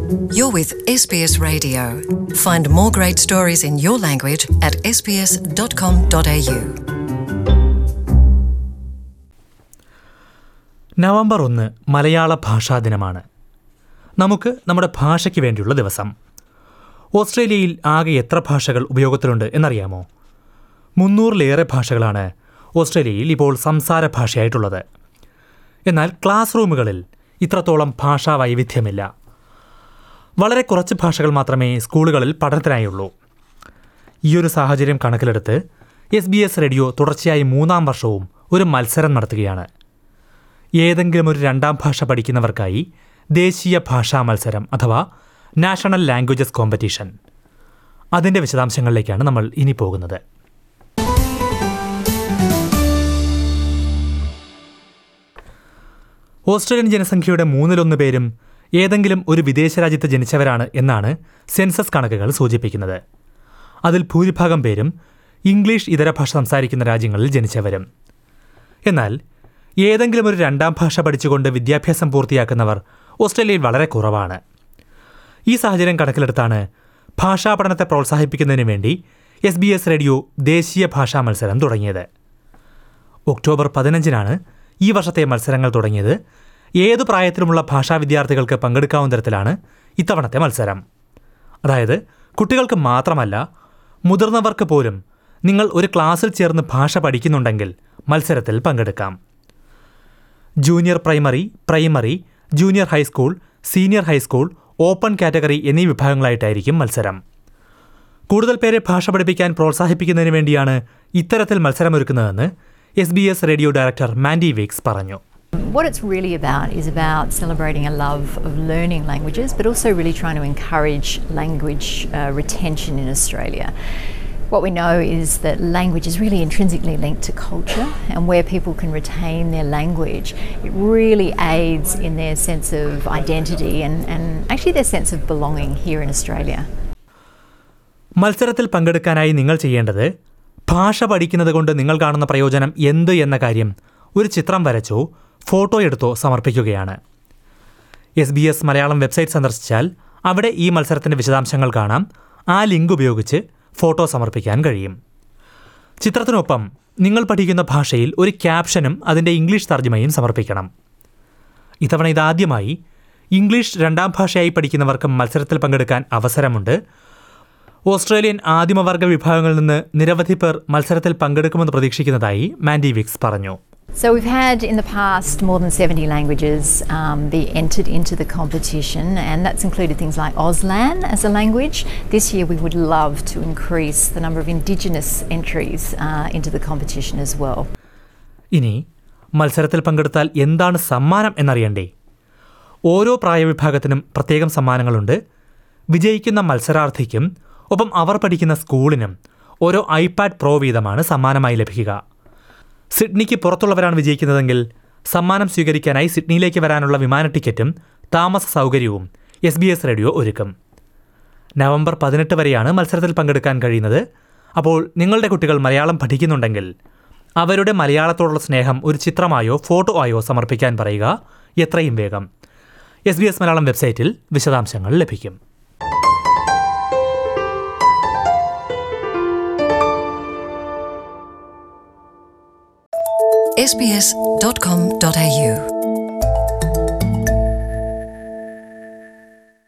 You're with SBS Radio. Find more great stories in your language at sbs.com.au. November ഒന്ന് മലയാള ഭാഷാ ദിനമാണ് നമുക്ക് നമ്മുടെ ഭാഷയ്ക്ക് വേണ്ടിയുള്ള ദിവസം ഓസ്ട്രേലിയയിൽ ആകെ എത്ര ഭാഷകൾ ഉപയോഗത്തിലുണ്ട് എന്നറിയാമോ മുന്നൂറിലേറെ ഭാഷകളാണ് ഓസ്ട്രേലിയയിൽ ഇപ്പോൾ സംസാര ഭാഷയായിട്ടുള്ളത് എന്നാൽ ക്ലാസ് റൂമുകളിൽ ഇത്രത്തോളം ഭാഷാ വൈവിധ്യമില്ല വളരെ കുറച്ച് ഭാഷകൾ മാത്രമേ സ്കൂളുകളിൽ പഠനത്തിനായുള്ളൂ ഈയൊരു സാഹചര്യം കണക്കിലെടുത്ത് എസ് ബി എസ് റേഡിയോ തുടർച്ചയായി മൂന്നാം വർഷവും ഒരു മത്സരം നടത്തുകയാണ് ഏതെങ്കിലും ഒരു രണ്ടാം ഭാഷ പഠിക്കുന്നവർക്കായി ദേശീയ ഭാഷാ മത്സരം അഥവാ നാഷണൽ ലാംഗ്വേജസ് കോമ്പറ്റീഷൻ അതിൻ്റെ വിശദാംശങ്ങളിലേക്കാണ് നമ്മൾ ഇനി പോകുന്നത് ഓസ്ട്രേലിയൻ ജനസംഖ്യയുടെ മൂന്നിലൊന്ന് പേരും ഏതെങ്കിലും ഒരു വിദേശ രാജ്യത്ത് ജനിച്ചവരാണ് എന്നാണ് സെൻസസ് കണക്കുകൾ സൂചിപ്പിക്കുന്നത് അതിൽ ഭൂരിഭാഗം പേരും ഇംഗ്ലീഷ് ഇതര ഭാഷ സംസാരിക്കുന്ന രാജ്യങ്ങളിൽ ജനിച്ചവരും എന്നാൽ ഏതെങ്കിലും ഒരു രണ്ടാം ഭാഷ പഠിച്ചുകൊണ്ട് വിദ്യാഭ്യാസം പൂർത്തിയാക്കുന്നവർ ഓസ്ട്രേലിയയിൽ വളരെ കുറവാണ് ഈ സാഹചര്യം കണക്കിലെടുത്താണ് ഭാഷാ പഠനത്തെ പ്രോത്സാഹിപ്പിക്കുന്നതിന് വേണ്ടി എസ് ബി എസ് റേഡിയോ ദേശീയ ഭാഷാ മത്സരം തുടങ്ങിയത് ഒക്ടോബർ പതിനഞ്ചിനാണ് ഈ വർഷത്തെ മത്സരങ്ങൾ തുടങ്ങിയത് ഏതു പ്രായത്തിലുമുള്ള ഭാഷാ വിദ്യാർത്ഥികൾക്ക് പങ്കെടുക്കാവുന്ന തരത്തിലാണ് ഇത്തവണത്തെ മത്സരം അതായത് കുട്ടികൾക്ക് മാത്രമല്ല മുതിർന്നവർക്ക് പോലും നിങ്ങൾ ഒരു ക്ലാസ്സിൽ ചേർന്ന് ഭാഷ പഠിക്കുന്നുണ്ടെങ്കിൽ മത്സരത്തിൽ പങ്കെടുക്കാം junior primary primary junior high school senior high school open category എന്നീ വിഭാഗങ്ങളായിട്ടായിരിക്കും മത്സരം കൂടുതൽ പേരെ ഭാഷ പഠിപ്പിക്കാൻ പ്രോത്സാഹിപ്പിക്കുന്നതിന് വേണ്ടിയാണ് ഇത്തരത്തിൽ മത്സരമൊരുക്കുന്നതെന്ന് S B S radio director Mandy Weeks പറഞ്ഞു What it's really about is about celebrating a love of learning languages, but also really trying to encourage language uh, retention in Australia. What we know is that language is really intrinsically linked to culture, and where people can retain their language, it really aids in their sense of identity and, and actually their sense of belonging here in Australia. മത്സരത്തിൽ പങ്കെടുക്കാനായി നിങ്ങൾ ചെയ്യേണ്ടത് ഭാഷ പഠിക്കുന്നത് കൊണ്ട് നിങ്ങൾ കാണുന്ന പ്രയോജനം എന്ത് എന്ന കാര്യം ഒരു ചിത്രം വരച്ചോ ഫോട്ടോ എടുത്തോ സമർപ്പിക്കുകയാണ് S B S Malayalam website സന്ദർശിച്ചാൽ അവിടെ ഈ മത്സരത്തിൻ്റെ വിശദാംശങ്ങൾ കാണാം ആ ലിങ്ക് ഉപയോഗിച്ച് ഫോട്ടോ സമർപ്പിക്കാൻ കഴിയും ചിത്രത്തിനൊപ്പം നിങ്ങൾ പഠിക്കുന്ന ഭാഷയിൽ ഒരു ക്യാപ്ഷനും അതിൻ്റെ ഇംഗ്ലീഷ് തർജ്ജമയും സമർപ്പിക്കണം ഇത്തവണ ഇതാദ്യമായി ഇംഗ്ലീഷ് രണ്ടാം ഭാഷയായി പഠിക്കുന്നവർക്ക് മത്സരത്തിൽ പങ്കെടുക്കാൻ അവസരമുണ്ട് ഓസ്ട്രേലിയൻ ആദിമവർഗ വിഭാഗങ്ങളിൽ നിന്ന് നിരവധി പേർ മത്സരത്തിൽ പങ്കെടുക്കുമെന്ന് പ്രതീക്ഷിക്കുന്നതായി മാൻഡി വിക്സ് പറഞ്ഞു So we've had in the past more than 70 languages um, be entered into the competition, and that's included things like Auslan as a language. This year we would love to increase the number of Indigenous entries uh, into the competition as well. ഇനി മത്സരത്തിൽ പങ്കെടുത്താൽ എന്താണ് സമ്മാനം എന്നറിയണ്ടേ ഓരോ പ്രായവിഭാഗത്തിനും പ്രത്യേകം സമ്മാനങ്ങളുണ്ട് വിജയിക്കുന്ന മത്സരാർത്ഥിക്കും ഒപ്പം അവർ പഠിക്കുന്ന സ്കൂളിനും ഓരോ ഐപാഡ് പ്രോ വീതമാണ് സമ്മാനമായി ലഭിക്കുക സിഡ്നിക്ക് പുറത്തുള്ളവരാണ് വിജയിക്കുന്നതെങ്കിൽ സമ്മാനം സ്വീകരിക്കാനായി സിഡ്നിയിലേക്ക് വരാനുള്ള വിമാന ടിക്കറ്റും താമസ സൗകര്യവും എസ് ബി എസ് റേഡിയോ ഒരുക്കും നവംബർ പതിനെട്ട് വരെയാണ് മത്സരത്തിൽ പങ്കെടുക്കാൻ കഴിയുന്നത് അപ്പോൾ നിങ്ങളുടെ കുട്ടികൾ മലയാളം പഠിക്കുന്നുണ്ടെങ്കിൽ അവരുടെ മലയാളത്തോടുള്ള സ്നേഹം ഒരു ചിത്രമായോ ഫോട്ടോ ആയോ സമർപ്പിക്കാൻ പറയുക എത്രയും വേഗം എസ് ബി എസ് മലയാളം വെബ്സൈറ്റിൽ വിശദാംശങ്ങൾ ലഭിക്കും sbs.com.au